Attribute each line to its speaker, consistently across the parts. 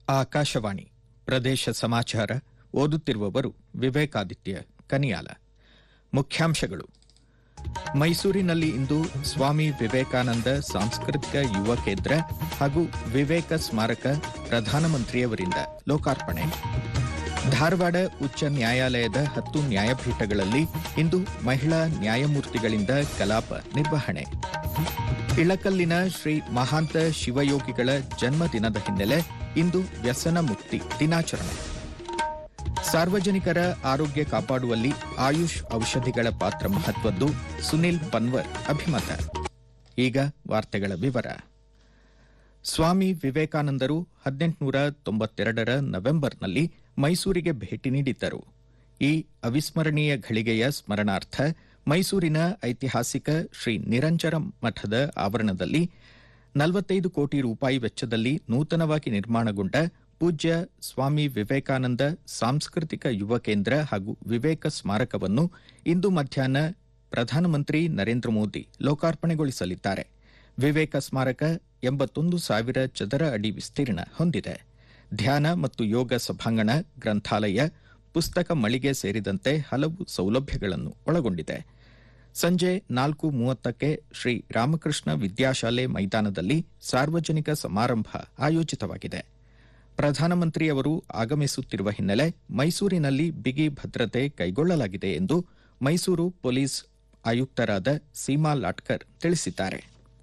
Speaker 1: ಆಕಾಶವಾಣಿ ಪ್ರದೇಶ ಸಮಾಚಾರ ಓದುತ್ತಿರುವವರು ವಿವೇಕಾದಿತ್ಯ ಕನಿಯಾಲ ಮುಖ್ಯಾಂಶಗಳು ಮೈಸೂರಿನಲ್ಲಿ ಇಂದು ಸ್ವಾಮಿ ವಿವೇಕಾನಂದ ಸಾಂಸ್ಕೃತಿಕ ಯುವ ಕೇಂದ್ರ ಹಾಗೂ ವಿವೇಕ ಸ್ಮಾರಕ ಪ್ರಧಾನಮಂತ್ರಿಯವರಿಂದ ಲೋಕಾರ್ಪಣೆ ಧಾರವಾಡ ಉಚ್ಚ ನ್ಯಾಯಾಲಯದ ಹತ್ತು ನ್ಯಾಯಪೀಠಗಳಲ್ಲಿ ಇಂದು ಮಹಿಳಾ ನ್ಯಾಯಮೂರ್ತಿಗಳಿಂದ ಕಲಾಪ ನಿರ್ವಹಣೆ ಇಳಕಲ್ಲಿನ ಶ್ರೀ ಮಹಾಂತ ಶಿವಯೋಗಿಗಳ ಜನ್ಮದಿನದ ಹಿನ್ನೆಲೆ ಇಂದು ವ್ಯಸನ ಮುಕ್ತಿ ದಿನಾಚರಣೆ ಸಾರ್ವಜನಿಕರ ಆರೋಗ್ಯ ಕಾಪಾಡುವಲ್ಲಿ ಆಯುಷ್ ಔಷಧಿಗಳ ಪಾತ್ರ ಮಹತ್ವದ್ದು ಸುನಿಲ್ ಪನ್ವರ್ ಅಭಿಮತ ಈಗ ವಾರ್ತೆಗಳ ವಿವರ ಸ್ವಾಮಿ ವಿವೇಕಾನಂದರು ಹದಿನೆಂಟುನೂರ ತೊಂಬತ್ತೆರಡರ ನವೆಂಬರ್ನಲ್ಲಿ ಮೈಸೂರಿಗೆ ಭೇಟಿ ನೀಡಿದ್ದರು ಈ ಅವಿಸ್ಮರಣೀಯ ಘಳಿಗೆಯ ಸ್ಮರಣಾರ್ಥ ಮೈಸೂರಿನ ಐತಿಹಾಸಿಕ ಶ್ರೀ ನಿರಂಜನ ಮಠದ ಆವರಣದಲ್ಲಿ ನಲವತ್ತೈದು ಕೋಟಿ ರೂಪಾಯಿ ವೆಚ್ಚದಲ್ಲಿ ನೂತನವಾಗಿ ನಿರ್ಮಾಣಗೊಂಡ ಪೂಜ್ಯ ಸ್ವಾಮಿ ವಿವೇಕಾನಂದ ಸಾಂಸ್ಕೃತಿಕ ಯುವ ಕೇಂದ್ರ ಹಾಗೂ ವಿವೇಕ ಸ್ಮಾರಕವನ್ನು ಇಂದು ಮಧ್ಯಾಹ್ನ ಪ್ರಧಾನಮಂತ್ರಿ ನರೇಂದ್ರ ಮೋದಿ ಲೋಕಾರ್ಪಣೆಗೊಳಿಸಲಿದ್ದಾರೆ ವಿವೇಕ ಸ್ಮಾರಕ ಎಂಬತ್ತೊಂದು ಸಾವಿರ ಚದರ ಅಡಿ ವಿಸ್ತೀರ್ಣ ಹೊಂದಿದೆ ಧ್ಯಾನ ಮತ್ತು ಯೋಗ ಸಭಾಂಗಣ ಗ್ರಂಥಾಲಯ ಪುಸ್ತಕ ಮಳಿಗೆ ಸೇರಿದಂತೆ ಹಲವು ಸೌಲಭ್ಯಗಳನ್ನು ಒಳಗೊಂಡಿದೆ ಸಂಜೆ ನಾಲ್ಕು ಮೂವತ್ತಕ್ಕೆ ಶ್ರೀ ರಾಮಕೃಷ್ಣ ವಿದ್ಯಾಶಾಲೆ ಮೈದಾನದಲ್ಲಿ ಸಾರ್ವಜನಿಕ ಸಮಾರಂಭ ಆಯೋಜಿತವಾಗಿದೆ ಪ್ರಧಾನಮಂತ್ರಿಯವರು ಆಗಮಿಸುತ್ತಿರುವ ಹಿನ್ನೆಲೆ ಮೈಸೂರಿನಲ್ಲಿ ಬಿಗಿ ಭದ್ರತೆ ಕೈಗೊಳ್ಳಲಾಗಿದೆ ಎಂದು ಮೈಸೂರು ಪೊಲೀಸ್ ಆಯುಕ್ತರಾದ ಸೀಮಾ ಲಾಟ್ಕರ್ ತಿಳಿಸಿದ್ದಾರೆ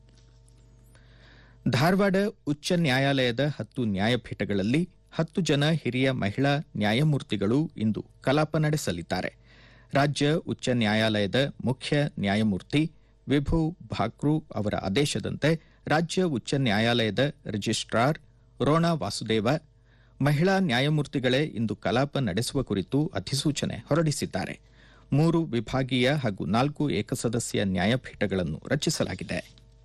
Speaker 1: ಧಾರವಾಡ ಉಚ್ಚ ನ್ಯಾಯಾಲಯದ ಹತ್ತು ನ್ಯಾಯಪೀಠಗಳಲ್ಲಿ ಹತ್ತು ಜನ ಹಿರಿಯ ಮಹಿಳಾ ನ್ಯಾಯಮೂರ್ತಿಗಳು ಇಂದು ಕಲಾಪ ನಡೆಸಲಿದ್ದಾರೆ ರಾಜ್ಯ ಉಚ್ಚ ನ್ಯಾಯಾಲಯದ ಮುಖ್ಯ ನ್ಯಾಯಮೂರ್ತಿ ವಿಭು ಭಾಕ್ರು ಅವರ ಆದೇಶದಂತೆ ರಾಜ್ಯ ಉಚ್ಚ ನ್ಯಾಯಾಲಯದ ರಿಜಿಸ್ಟ್ರಾರ್ ರೋಣಾ ವಾಸುದೇವ ಮಹಿಳಾ ನ್ಯಾಯಮೂರ್ತಿಗಳೇ ಇಂದು ಕಲಾಪ ನಡೆಸುವ ಕುರಿತು ಅಧಿಸೂಚನೆ ಹೊರಡಿಸಿದ್ದಾರೆ ಮೂರು ವಿಭಾಗೀಯ ಹಾಗೂ ನಾಲ್ಕು ಏಕಸದಸ್ಯ ನ್ಯಾಯಪೀಠಗಳನ್ನು ರಚಿಸಲಾಗಿದೆ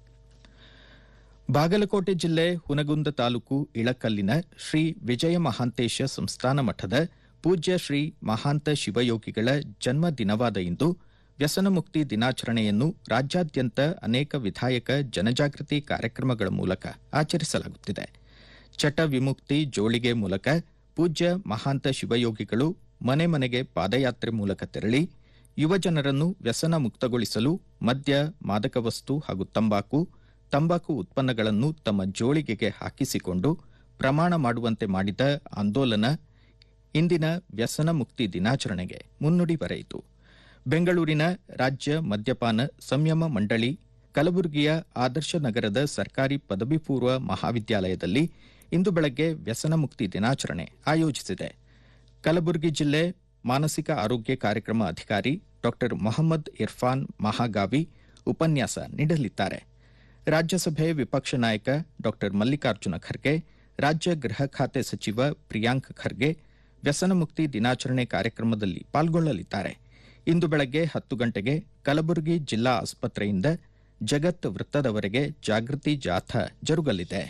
Speaker 1: ಬಾಗಲಕೋಟೆ ಜಿಲ್ಲೆ ಹುನಗುಂದ ತಾಲೂಕು ಇಳಕಲ್ಲಿನ ಶ್ರೀ ವಿಜಯ ಮಹಾಂತೇಶ ಸಂಸ್ಥಾನ ಮಠದ ಪೂಜ್ಯ ಶ್ರೀ ಮಹಾಂತ ಶಿವಯೋಗಿಗಳ ಜನ್ಮ ದಿನವಾದ ಇಂದು ವ್ಯಸನ ಮುಕ್ತಿ ದಿನಾಚರಣೆಯನ್ನು ರಾಜ್ಯಾದ್ಯಂತ ಅನೇಕ ವಿಧಾಯಕ ಜನಜಾಗೃತಿ ಕಾರ್ಯಕ್ರಮಗಳ ಮೂಲಕ ಆಚರಿಸಲಾಗುತ್ತಿದೆ ಚಟ ವಿಮುಕ್ತಿ ಜೋಳಿಗೆ ಮೂಲಕ ಪೂಜ್ಯ ಮಹಾಂತ ಶಿವಯೋಗಿಗಳು ಮನೆ ಮನೆಗೆ ಪಾದಯಾತ್ರೆ ಮೂಲಕ ತೆರಳಿ ಯುವಜನರನ್ನು ವ್ಯಸನ ಮುಕ್ತಗೊಳಿಸಲು ಮದ್ಯ ಮಾದಕ ವಸ್ತು ಹಾಗೂ ತಂಬಾಕು ತಂಬಾಕು ಉತ್ಪನ್ನಗಳನ್ನು ತಮ್ಮ ಜೋಳಿಗೆಗೆ ಹಾಕಿಸಿಕೊಂಡು ಪ್ರಮಾಣ ಮಾಡುವಂತೆ ಮಾಡಿದ ಆಂದೋಲನ ಇಂದಿನ ವ್ಯಸನ ಮುಕ್ತಿ ದಿನಾಚರಣೆಗೆ ಮುನ್ನುಡಿ ಬರೆಯಿತು ಬೆಂಗಳೂರಿನ ರಾಜ್ಯ ಮದ್ಯಪಾನ ಸಂಯಮ ಮಂಡಳಿ ಕಲಬುರಗಿಯ ಆದರ್ಶ ನಗರದ ಸರ್ಕಾರಿ ಪದವಿ ಪೂರ್ವ ಮಹಾವಿದ್ಯಾಲಯದಲ್ಲಿ ಇಂದು ಬೆಳಗ್ಗೆ ವ್ಯಸನ ಮುಕ್ತಿ ದಿನಾಚರಣೆ ಆಯೋಜಿಸಿದೆ ಕಲಬುರಗಿ ಜಿಲ್ಲೆ ಮಾನಸಿಕ ಆರೋಗ್ಯ ಕಾರ್ಯಕ್ರಮ ಅಧಿಕಾರಿ ಡಾ ಮೊಹಮ್ಮದ್ ಇರ್ಫಾನ್ ಮಹಾಗಾವಿ ಉಪನ್ಯಾಸ ನೀಡಲಿದ್ದಾರೆ ರಾಜ್ಯಸಭೆ ವಿಪಕ್ಷ ನಾಯಕ ಡಾ ಮಲ್ಲಿಕಾರ್ಜುನ ಖರ್ಗೆ ರಾಜ್ಯ ಗೃಹ ಖಾತೆ ಸಚಿವ ಪ್ರಿಯಾಂಕ್ ಖರ್ಗೆ ವ್ಯಸನ ಮುಕ್ತಿ ದಿನಾಚರಣೆ ಕಾರ್ಯಕ್ರಮದಲ್ಲಿ ಪಾಲ್ಗೊಳ್ಳಲಿದ್ದಾರೆ ಇಂದು ಬೆಳಗ್ಗೆ ಹತ್ತು ಗಂಟೆಗೆ ಕಲಬುರಗಿ ಜಿಲ್ಲಾ ಆಸ್ಪತ್ರೆಯಿಂದ ಜಗತ್ ವೃತ್ತದವರೆಗೆ ಜಾಗೃತಿ ಜಾಥಾ ಜರುಗಲಿದೆ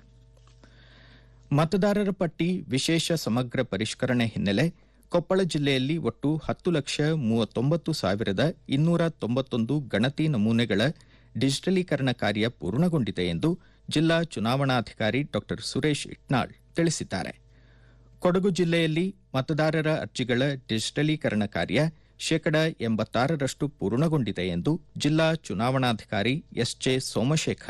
Speaker 1: ಮತದಾರರ ಪಟ್ಟಿ ವಿಶೇಷ ಸಮಗ್ರ ಪರಿಷ್ಕರಣೆ ಹಿನ್ನೆಲೆ ಕೊಪ್ಪಳ ಜಿಲ್ಲೆಯಲ್ಲಿ ಒಟ್ಟು ಹತ್ತು ಲಕ್ಷ ಮೂವತ್ತೊಂಬತ್ತು ಸಾವಿರದ ಇನ್ನೂರ ತೊಂಬತ್ತೊಂದು ಗಣತಿ ನಮೂನೆಗಳ ಡಿಜಿಟಲೀಕರಣ ಕಾರ್ಯ ಪೂರ್ಣಗೊಂಡಿದೆ ಎಂದು ಜಿಲ್ಲಾ ಚುನಾವಣಾಧಿಕಾರಿ ಡಾ ಸುರೇಶ್ ಇಟ್ನಾಳ್ ತಿಳಿಸಿದ್ದಾರೆ ಕೊಡಗು ಜಿಲ್ಲೆಯಲ್ಲಿ ಮತದಾರರ ಅರ್ಜಿಗಳ ಡಿಜಿಟಲೀಕರಣ ಕಾರ್ಯ ಶೇಕಡ ಎಂಬತ್ತಾರರಷ್ಟು ಪೂರ್ಣಗೊಂಡಿದೆ ಎಂದು ಜಿಲ್ಲಾ ಚುನಾವಣಾಧಿಕಾರಿ ಎಸ್ಜೆ ಸೋಮಶೇಖರ್